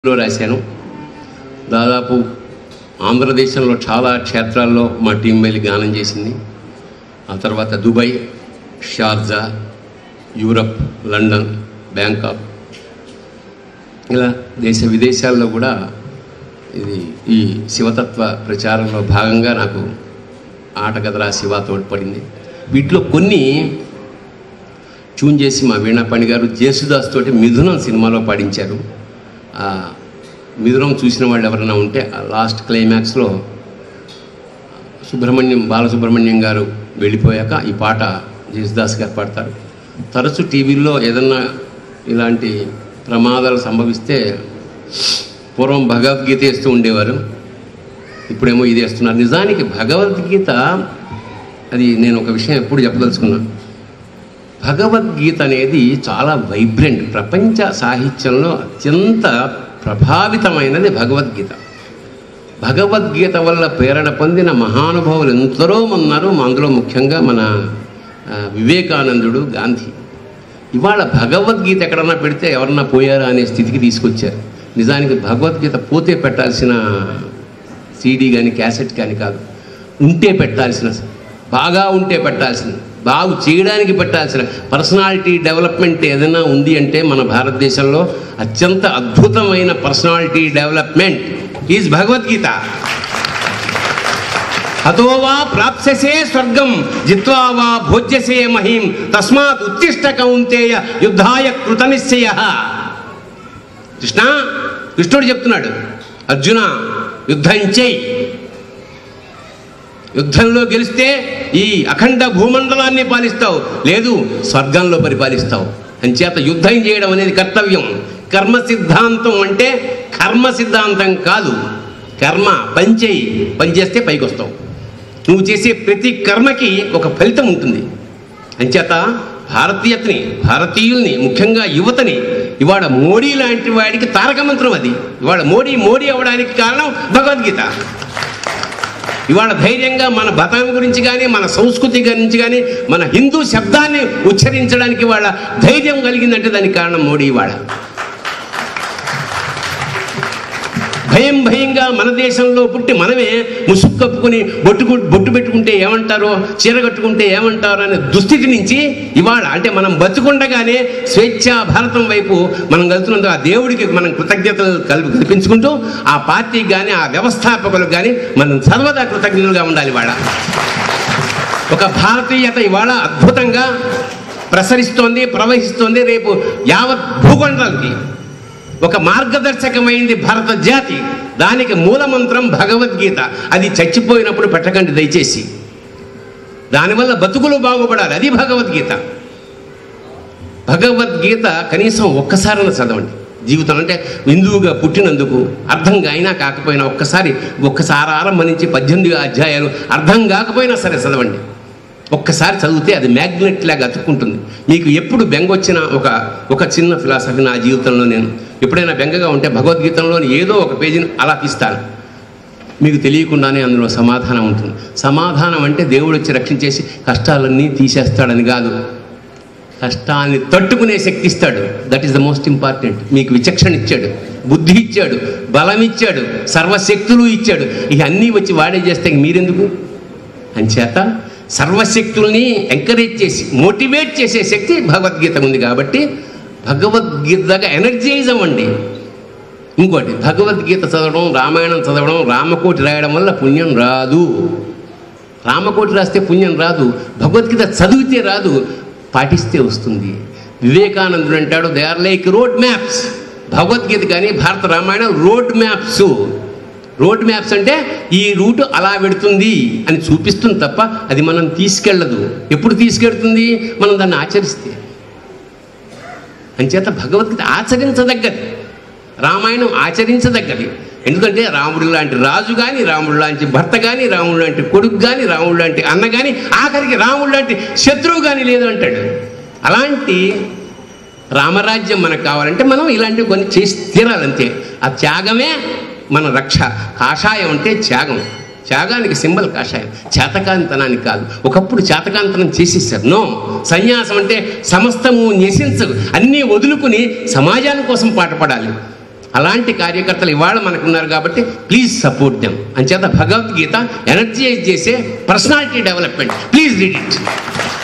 లో రాశాను దాదాపు ఆంధ్రదేశంలో చాలా క్షేత్రాల్లో మా టీం వెళ్ళి గానం చేసింది ఆ తర్వాత Dubai Sharjah Europe London Bangkok ఇలా దేశ విదేశాల్లో కూడా ఇది ఈ శివతత్వ ప్రచారంలో భాగంగా నాకు ఆటగదరా శివ తోడ్పడింది వీటిలో కొన్ని ట్యూన్ చేసి మా వీణాపాణి గారు జేసుదాస్ తోటి మిథునం సినిమాలో పాడించారు ఆ మిథునం చూసిన వాళ్ళు ఎవరైనా ఉంటే ఆ లాస్ట్ క్లైమాక్స్లో సుబ్రహ్మణ్యం బాలసుబ్రహ్మణ్యం గారు వెళ్ళిపోయాక ఈ పాట జేసుదాస్ గారు పాడతారు తరచు టీవీల్లో ఏదన్నా ఇలాంటి ప్రమాదాలు సంభవిస్తే పూర్వం భగవద్గీత వేస్తూ ఉండేవారు ఇప్పుడేమో ఇది వేస్తున్నారు నిజానికి భగవద్గీత అది నేను ఒక విషయం ఎప్పుడు చెప్పదలుచుకున్నాను భగవద్గీత అనేది చాలా వైబ్రెంట్ ప్రపంచ సాహిత్యంలో అత్యంత ప్రభావితమైనది భగవద్గీత భగవద్గీత వల్ల ప్రేరణ పొందిన మహానుభావులు ఎందరో ఉన్నారు అందులో ముఖ్యంగా మన ఆ, వివేకానందుడు గాంధీ ఇవాళ భగవద్గీత ఎక్కడన్నా పెడితే ఎవరన్నా పోయారా అనే స్థితికి తీసుకొచ్చారు నిజానికి భగవద్గీత పోతే పెట్టాల్సిన సీడీ కానీ క్యాసెట్ కానీ కాదు ఉంటే పెట్టాల్సిన బాగా ఉంటే పెట్టాల్సిన బాగు చేయడానికి పెట్టాల్సిన పర్సనాలిటీ డెవలప్మెంట్ ఏదైనా ఉంది అంటే మన భారతదేశంలో అత్యంత అద్భుతమైన పర్సనాలిటీ డెవలప్మెంట్ ఈజ్ భగవద్గీత అతో వా ప్రాప్స్యసే స్వర్గం జిత్వా వా భోజ్యసే మహిం తస్మాత్ ఉత్తిష్ట కౌంతేయ యుద్ధాయ కృతనిశ్చయ కృష్ణ కృష్ణుడు చెప్తున్నాడు అర్జున యుద్ధం చేయి యుద్ధంలో గెలిస్తే ఈ అఖండ భూమండలాన్ని పాలిస్తావు లేదు స్వర్గంలో పరిపాలిస్తావు అంచేత యుద్ధం చేయడం అనేది కర్తవ్యం కర్మ సిద్ధాంతం అంటే కర్మ సిద్ధాంతం కాదు కర్మ పనిచేయి పనిచేస్తే పైకి వస్తావు నువ్వు చేసే ప్రతి కర్మకి ఒక ఫలితం ఉంటుంది అంచేత భారతీయతని భారతీయుల్ని ముఖ్యంగా యువతని ఇవాళ మోడీ లాంటి వాడికి తారక మంత్రం అది ఇవాళ మోడీ మోడీ అవడానికి కారణం భగవద్గీత ఇవాళ ధైర్యంగా మన మతం గురించి కానీ మన సంస్కృతి గురించి కానీ మన హిందూ శబ్దాన్ని ఉచ్చరించడానికి వాళ్ళ ధైర్యం కలిగిందంటే దానికి కారణం మోడీ ఇవాళ భయం భయంగా మన దేశంలో పుట్టి మనమే ముసుగు కప్పుకొని బొట్టు బొట్టు పెట్టుకుంటే ఏమంటారో చీర కట్టుకుంటే ఏమంటారో అనే దుస్థితి నుంచి ఇవాళ అంటే మనం బతుకుండగానే స్వేచ్ఛా భారతం వైపు మనం వెళ్తున్నందుకు ఆ దేవుడికి మనం కృతజ్ఞతలు కల్పి కల్పించుకుంటూ ఆ పార్టీకి కానీ ఆ వ్యవస్థాపకులకు కానీ మనం సర్వదా కృతజ్ఞతలుగా ఉండాలి ఇవాళ ఒక భారతీయత ఇవాళ అద్భుతంగా ప్రసరిస్తోంది ప్రవహిస్తోంది రేపు యావత్ భూగొండలకి ఒక మార్గదర్శకమైంది భారత జాతి దానికి మూలమంత్రం భగవద్గీత అది చచ్చిపోయినప్పుడు పెట్టకండి దయచేసి దానివల్ల బతుకులు బాగుపడాలి అది భగవద్గీత భగవద్గీత కనీసం ఒక్కసారైనా చదవండి జీవితం అంటే హిందువుగా పుట్టినందుకు అర్థం అయినా కాకపోయినా ఒక్కసారి ఒక్కసారి ఆరంభం నుంచి పద్దెనిమిది అధ్యాయాలు అర్థం కాకపోయినా సరే చదవండి ఒక్కసారి చదివితే అది మ్యాగ్నెట్ లాగా అతుక్కుంటుంది మీకు ఎప్పుడు బెంగ వచ్చినా ఒక ఒక చిన్న ఫిలాసఫీ నా జీవితంలో నేను ఎప్పుడైనా బెంగగా ఉంటే భగవద్గీతంలోని ఏదో ఒక పేజీని అలా తీస్తాను మీకు తెలియకుండానే అందులో సమాధానం ఉంటుంది సమాధానం అంటే దేవుడు వచ్చి రక్షించేసి కష్టాలన్నీ తీసేస్తాడని కాదు కష్టాన్ని తట్టుకునే శక్తి ఇస్తాడు that is the most important మీకు విచక్షణ ఇచ్చాడు బుద్ధి ఇచ్చాడు బలం ఇచ్చాడు సర్వశక్తులు ఇచ్చాడు ఇక అన్నీ వచ్చి వాడే చేస్తే ఇంక మీరెందుకు అంచేత సర్వశక్తుల్ని ఎంకరేజ్ చేసి మోటివేట్ చేసే శక్తి భగవద్గీత ఉంది కాబట్టి భగవద్గీతగా ఎనర్జైజ్ అవ్వండి ఇంకోటి భగవద్గీత చదవడం రామాయణం చదవడం రామకోటి రాయడం వల్ల పుణ్యం రాదు రామకోటి రాస్తే పుణ్యం రాదు భగవద్గీత చదివితే రాదు పాటిస్తే వస్తుంది వివేకానందుడు అంటాడు they are like road maps Bhagavad Gita కానీ Bharata Ramayanam road maps road maps అంటే ఈ రూట్ అలా పెడుతుంది అని చూపిస్తుంది తప్ప అది మనం తీసుకెళ్ళదు ఎప్పుడు తీసుకెళ్తుంది మనం దాన్ని ఆచరిస్తే అంచేత భగవద్గీత ఆచరించదగ్గది రామాయణం ఆచరించదగ్గది ఎందుకంటే రాముడు లాంటి రాజు కానీ రాముడు లాంటి భర్త కానీ రాముడు లాంటి కొడుకు కానీ రాముడు లాంటి అన్న కానీ ఆఖరికి రాముడు లాంటి శత్రువు కానీ లేదు అంటాడు అలాంటి రామరాజ్యం మనకు కావాలంటే మనం ఇలాంటివి కొన్ని చేసి తీరాలంతే ఆ త్యాగమే మన రక్ష కాషాయం అంటే త్యాగం త్యాగానికి సింబల్ కాషాయం చేతకాంతనానికి కాదు ఒకప్పుడు చేతకాంతనం చేసేసారు నో సన్యాసం అంటే సమస్తము నిశించకు అన్నీ వదులుకుని సమాజాని కోసం పాటుపడాలి అలాంటి కార్యకర్తలు ఇవాళ మనకున్నారు కాబట్టి ప్లీజ్ సపోర్ట్ దెమ్ అంచేత భగవద్గీత ఎనర్జైజ్ చేసే personality development please read it